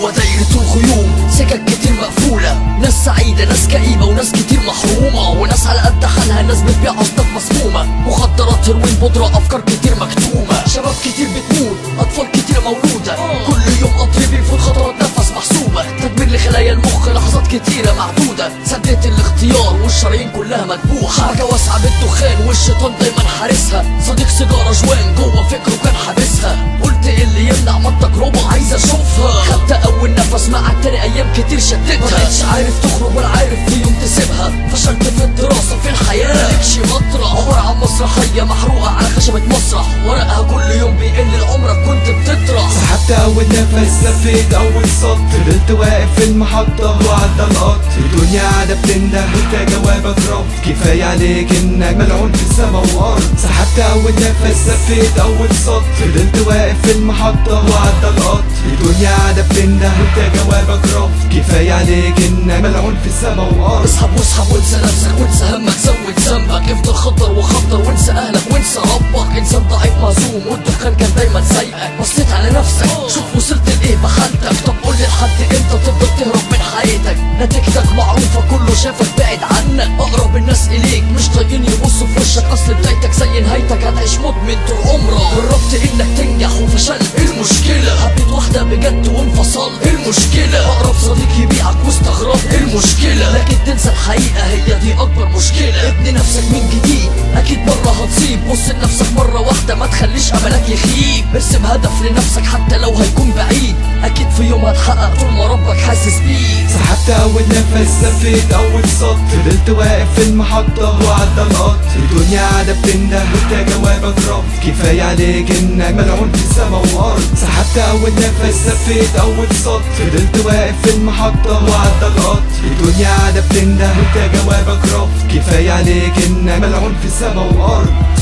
جوه دايرة الغيوم سكك كتير مقفولة ناس سعيدة ناس كئيبة وناس كتير محرومة وناس على قد حالها ناس بتبيع أصداف مسمومة مخدرات هيروين بودرة أفكار كتير مكتومة شباب كتير بتموت أطفال كتير مولودة كل يوم قطر بيفوت خطوات نفس محسوبة تدمير لخلايا المخ لحظات كتيرة معدودة سدت الاختيار والشرايين كلها مدبوحة حاجة واسعة بالدخان والشيطان دايما حارسها صديق سيجارة جوان جوه فكره كان حابسها قلت إيه اللي يمنع ما التجربة عايز اشوفها خدت اول نفس مع التاني ايام كتير شدتها مبقتش عارف تخرج ولا عارف في يوم تسيبها فشلت في الدراسة في الحياة مالكش مطرح عبارة عن مسرحية محروقة على خشبة مسرح ورقها كل يوم بيقل عمرك كنت بتطرح سحبت اول نفس لفيت اول سطر فضلت واقف في المحطة وعدى القطر الدنيا قاعدة بتنده وانت جوابك رفض كفاية عليك انك ملعون في السما وارض سحبت اول نفس لفيت اول سطر فضلت واقف في المحطة وعدى القطر الدنيا قاعدة بتنده وانت جوابك رفض كفاية عليك انك ملعون في السما وارض اسحب واسحب وانسى نفسك وانسى همك زود ذنبك افضل خطر وخطر وانسى اهلك وانسى ربك انسان ضعيف مهزوم والدخان كان دايما سايقك بصيت على نفسك شوف وصلت لايه بحالتك طب قول لي لحد امتى تفضل تهرب من حياتك نتيجتك معروفه كله شافك بعد عنك اقرب الناس اليك مش طايقين يبصوا في وشك اصل بدايتك زي نهايتك هتعيش مدمن طول عمرك جربت انك تنجح وفشلت ايه المشكله حبيت واحده بجد وانفصلت ايه المشكله اقرب صديق يبيعك واستغربت ايه المشكله لكن تنسى الحقيقه هي دي اكبر مشكله ابني نفسك من جديد اكيد مره هتصيب بص لنفسك مره واحده ما تخليش املك يخيب ارسم هدف لنفسك حتى لو هيكون بعيد اكيد في يوم هتحقق طول ما ربك حاسس بيه سحبت اول نفس لفيت اول سطر فضلت واقف في المحطة وعدى القطر الدنيا قاعدة بتنده وانت جوابك رفض كفاية عليك انك ملعون في السما وارض سحبت اول نفس لفيت اول سطر فضلت واقف في المحطة وعدى القطر الدنيا قاعدة بتنده وانت جوابك رفض كفاية عليك انك ملعون في السما وارض